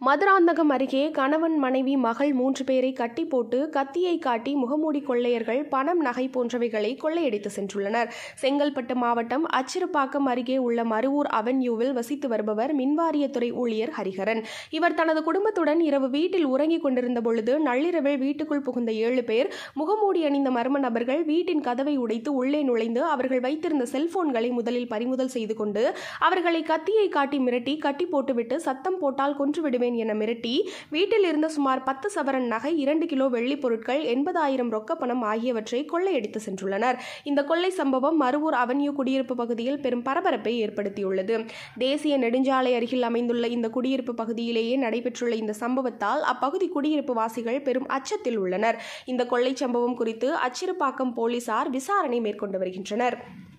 மதுராந்தகம் அருகே கணவன் மனைவி மகள் மூன்று பேரை கட்டி போட்டு கத்தியை காட்டி முகமூடி கொள்ளையர்கள் பணம் நகை போன்றவைகளை கொள்ளையடித்து சென்றுள்ளனர் செங்கல்பட்டு மாவட்டம் அச்சிறுப்பாக்கம் அருகே உள்ள மருவூர் அவென்யூவில் வசித்து வருபவர் மின்வாரியத்துறை ஊழியர் ஹரிஹரன் இவர் தனது குடும்பத்துடன் இரவு வீட்டில் உறங்கிக் கொண்டிருந்த பொழுது நள்ளிரவில் வீட்டுக்குள் புகுந்த ஏழு பேர் முகமூடி அணிந்த மர்ம நபர்கள் வீட்டின் கதவை உடைத்து உள்ளே நுழைந்து அவர்கள் வைத்திருந்த செல்போன்களை முதலில் பறிமுதல் செய்து கொண்டு அவர்களை கத்தியை காட்டி மிரட்டி கட்டி போட்டுவிட்டு சத்தம் போட்டால் கொன்றுவிடுவேன் என மிரட்டி வீட்டில் இருந்த சுமார் பத்து சவரன் நகை இரண்டு கிலோ வெள்ளி பொருட்கள் எண்பதாயிரம் ரொக்க பணம் ஆகியவற்றை கொள்ளையடித்து சென்றுள்ளனர் இந்த கொள்ளை சம்பவம் மருவூர் அவென்யூ குடியிருப்பு பகுதியில் பெரும் பரபரப்பை ஏற்படுத்தியுள்ளது தேசிய நெடுஞ்சாலை அருகில் அமைந்துள்ள இந்த குடியிருப்பு பகுதியிலேயே நடைபெற்றுள்ள இந்த சம்பவத்தால் அப்பகுதி குடியிருப்பு வாசிகள் பெரும் அச்சத்தில் உள்ளனர் இந்த கொள்ளை சம்பவம் குறித்து அச்சிறுபாக்கம் போலீசார் விசாரணை மேற்கொண்டு வருகின்றனர்